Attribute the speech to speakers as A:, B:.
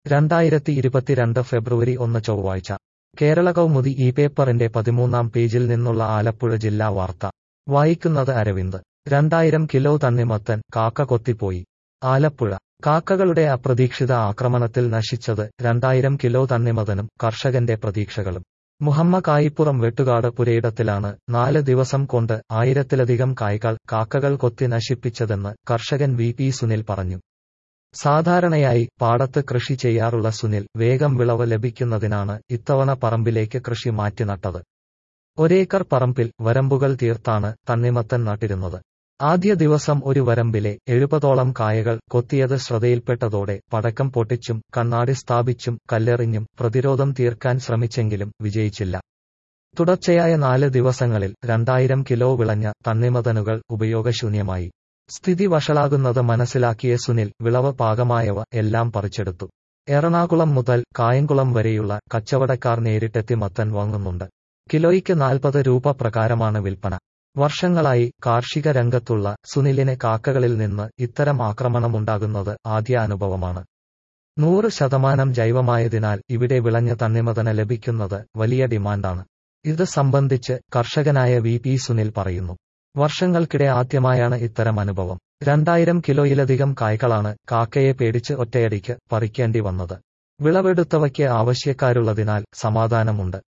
A: രണ്ടായിരത്തി ഇരുപത്തിരണ്ട് ഫെബ്രുവരി ഒന്ന് ചൊവ്വാഴ്ച കേരള കൗമുദി ഈ പേപ്പറിന്റെ പതിമൂന്നാം പേജിൽ നിന്നുള്ള ആലപ്പുഴ ജില്ലാ വാർത്ത വായിക്കുന്നത് അരവിന്ദ് രണ്ടായിരം കിലോ തണ്ണിമത്തൻ കാക്ക കൊത്തിപ്പോയി ആലപ്പുഴ കാക്കകളുടെ അപ്രതീക്ഷിത ആക്രമണത്തിൽ നശിച്ചത് രണ്ടായിരം കിലോ തണ്ണിമതനും കർഷകന്റെ പ്രതീക്ഷകളും മുഹമ്മ കായിപ്പുറം വെട്ടുകാട് പുരയിടത്തിലാണ് നാല് ദിവസം കൊണ്ട് ആയിരത്തിലധികം കായ്കൾ കാക്കകൾ കൊത്തി നശിപ്പിച്ചതെന്ന് കർഷകൻ വി പി സുനിൽ പറഞ്ഞു സാധാരണയായി പാടത്ത് കൃഷി ചെയ്യാറുള്ള സുനിൽ വേഗം വിളവ് ലഭിക്കുന്നതിനാണ് ഇത്തവണ പറമ്പിലേക്ക് കൃഷി മാറ്റി നട്ടത് ഒരേക്കർ പറമ്പിൽ വരമ്പുകൾ തീർത്താണ് തണ്ണിമത്തൻ നട്ടിരുന്നത് ആദ്യ ദിവസം ഒരു വരമ്പിലെ എഴുപതോളം കായകൾ കൊത്തിയത് ശ്രദ്ധയിൽപ്പെട്ടതോടെ പടക്കം പൊട്ടിച്ചും കണ്ണാടി സ്ഥാപിച്ചും കല്ലെറിഞ്ഞും പ്രതിരോധം തീർക്കാൻ ശ്രമിച്ചെങ്കിലും വിജയിച്ചില്ല തുടർച്ചയായ നാല് ദിവസങ്ങളിൽ രണ്ടായിരം കിലോ വിളഞ്ഞ തണ്ണിമതനുകൾ ഉപയോഗശൂന്യമായി സ്ഥിതി വഷളാകുന്നത് മനസ്സിലാക്കിയ സുനിൽ വിളവ് പാകമായവ എല്ലാം പറിച്ചെടുത്തു എറണാകുളം മുതൽ കായംകുളം വരെയുള്ള കച്ചവടക്കാർ നേരിട്ടെത്തി മത്തൻ വാങ്ങുന്നുണ്ട് കിലോയ്ക്ക് നാൽപ്പത് രൂപ പ്രകാരമാണ് വിൽപ്പന വർഷങ്ങളായി കാർഷിക രംഗത്തുള്ള സുനിലിന് കാക്കകളിൽ നിന്ന് ഇത്തരം ആക്രമണമുണ്ടാകുന്നത് ആദ്യ അനുഭവമാണ് നൂറ് ശതമാനം ജൈവമായതിനാൽ ഇവിടെ വിളഞ്ഞ തണ്ണിമതന ലഭിക്കുന്നത് വലിയ ഡിമാൻഡാണ് ഇത് സംബന്ധിച്ച് കർഷകനായ വി പി സുനിൽ പറയുന്നു വർഷങ്ങൾക്കിടെ ആദ്യമായാണ് ഇത്തരം അനുഭവം രണ്ടായിരം കിലോയിലധികം കായ്കളാണ് കാക്കയെ പേടിച്ച് ഒറ്റയടിക്ക് പറിക്കേണ്ടി വന്നത് വിളവെടുത്തവയ്ക്ക് ആവശ്യക്കാരുള്ളതിനാൽ സമാധാനമുണ്ട്